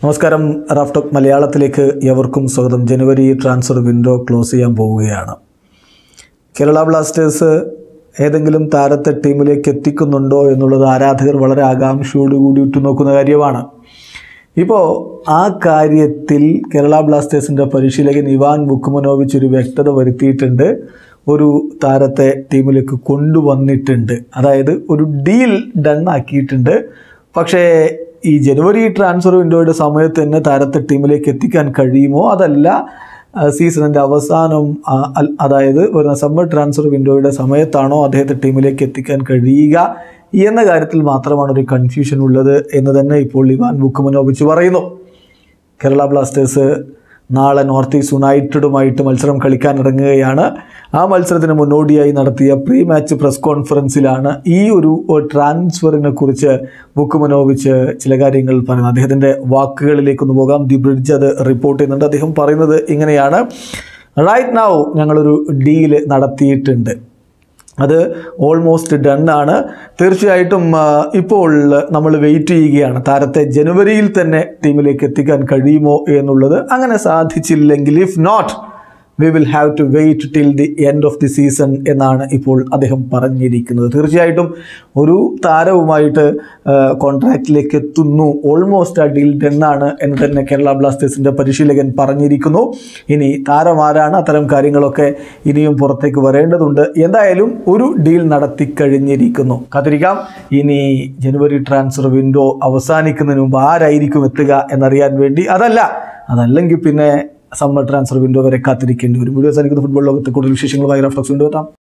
നമസ്കാരം റാഫ്ടോക്ക് മലയാളത്തിലേക്ക് എവർക്കും സ്വാഗതം ജനുവരി ട്രാൻസ്ഫർ വിൻഡോ ക്ലോസ് ചെയ്യാൻ പോവുകയാണ് കേരള ബ്ലാസ്റ്റേഴ്സ് ഏതെങ്കിലും താരത്തെ ടീമിലേക്ക് എത്തിക്കുന്നുണ്ടോ എന്നുള്ളത് ആരാധകർ വളരെ ആകാംക്ഷയോട് കൂടി ഉറ്റുനോക്കുന്ന കാര്യമാണ് ഇപ്പോൾ ആ കാര്യത്തിൽ കേരള ബ്ലാസ്റ്റേഴ്സിൻ്റെ പരിശീലകൻ ഇവാൻ ബുക്കുമനോവിച്ച് ഒരു വ്യക്തത വരുത്തിയിട്ടുണ്ട് ഒരു താരത്തെ ടീമിലേക്ക് കൊണ്ടുവന്നിട്ടുണ്ട് അതായത് ഒരു ഡീൽ ഡൺ ആക്കിയിട്ടുണ്ട് പക്ഷേ ഈ ജനുവരി ട്രാൻസ്ഫർ വിൻഡോയുടെ സമയത്ത് തന്നെ താരത്തെ ടീമിലേക്ക് എത്തിക്കാൻ കഴിയുമോ അതല്ല സീസണിൻ്റെ അവസാനം ആ, അൽ- അതായത് ഒരു സമ്മർ ട്രാൻസ്ഫർ വിൻഡോയുടെ സമയത്താണോ അദ്ദേഹത്തെ ടീമിലേക്ക് എത്തിക്കാൻ കഴിയുക എന്ന കാര്യത്തിൽ മാത്രമാണ് ഒരു കൺഫ്യൂഷൻ ഉള്ളത് എന്ന് തന്നെ ഇപ്പോൾ ഇവാൻ ബുക്കുമനോവിച്ച് പറയുന്നു കേരള ബ്ലാസ്റ്റേഴ്സ് നാളെ നോർത്ത് ഈസ്റ്റ് യുണൈറ്റഡുമായിട്ട് മത്സരം കളിക്കാൻ ഇറങ്ങുകയാണ് ആ മത്സരത്തിന് മുന്നോടിയായി നടത്തിയ പ്രീ മാച്ച് പ്രസ് കോൺഫറൻസിലാണ് ഈ ഒരു ട്രാൻസ്ഫറിനെ കുറിച്ച് ബുക്കുമനോവിച്ച് ചില കാര്യങ്ങൾ പറയുന്നത് അദ്ദേഹത്തിൻ്റെ വാക്കുകളിലേക്കൊന്ന് പോകാം ദി ബ്രിഡ്ജ് അത് റിപ്പോർട്ട് ചെയ്യുന്നുണ്ട് അദ്ദേഹം പറയുന്നത് ഇങ്ങനെയാണ് റൈറ്റ് നൗ ഞങ്ങളൊരു ഡീല് നടത്തിയിട്ടുണ്ട് അത് ഓൾമോസ്റ്റ് ഡൺ ആണ് തീർച്ചയായിട്ടും ആ, ഇപ്പോൾ നമ്മൾ വെയിറ്റ് ചെയ്യുകയാണ് താരത്തെ ജനുവരിയിൽ തന്നെ ടീമിലേക്ക് എത്തിക്കാൻ കഴിയുമോ എന്നുള്ളത് അങ്ങനെ സാധിച്ചില്ലെങ്കിൽ if not we will have to wait till the end of the season എന്നാണ് ഇപ്പോൾ അദ്ദേഹം പറഞ്ഞിരിക്കുന്നത് തീർച്ചയായിട്ടും ഒരു താരവുമായിട്ട് കോൺട്രാക്റ്റിലേക്ക് എത്തുന്നു ഓൾമോസ്റ്റ് ആ ഡീൽ ഡെണ്ണാണ് എന്ന് തന്നെ കേരള ബ്ലാസ്റ്റേഴ്സിൻ്റെ പരിശീലകൻ പറഞ്ഞിരിക്കുന്നു ഇനി താരം ആരാണ് അത്തരം കാര്യങ്ങളൊക്കെ ഇനിയും പുറത്തേക്ക് വരേണ്ടതുണ്ട് എന്തായാലും ഒരു ഡീൽ നടത്തി കഴിഞ്ഞിരിക്കുന്നു കാത്തിരിക്കാം ഇനി ജനുവരി ട്രാൻസ്ഫർ വിൻഡോ അവസാനിക്കുന്നതിന് മുമ്പ് ആരായിരിക്കും എത്തുക എന്നറിയാൻ വേണ്ടി അതല്ല അതല്ലെങ്കിൽ പിന്നെ സമ്മർ ട്രാൻസ്ഫർ വിൻഡോ വരെ കാത്തിരിക്കേണ്ടി വരും വീഡിയോ അവസാനിക്കുന്ന ഫുട്ബോൾ ലോകത്തെ കൂടുതൽ വിശേഷങ്ങളുമായി റഫ്ലക്സ് വിൻഡോ എത്താം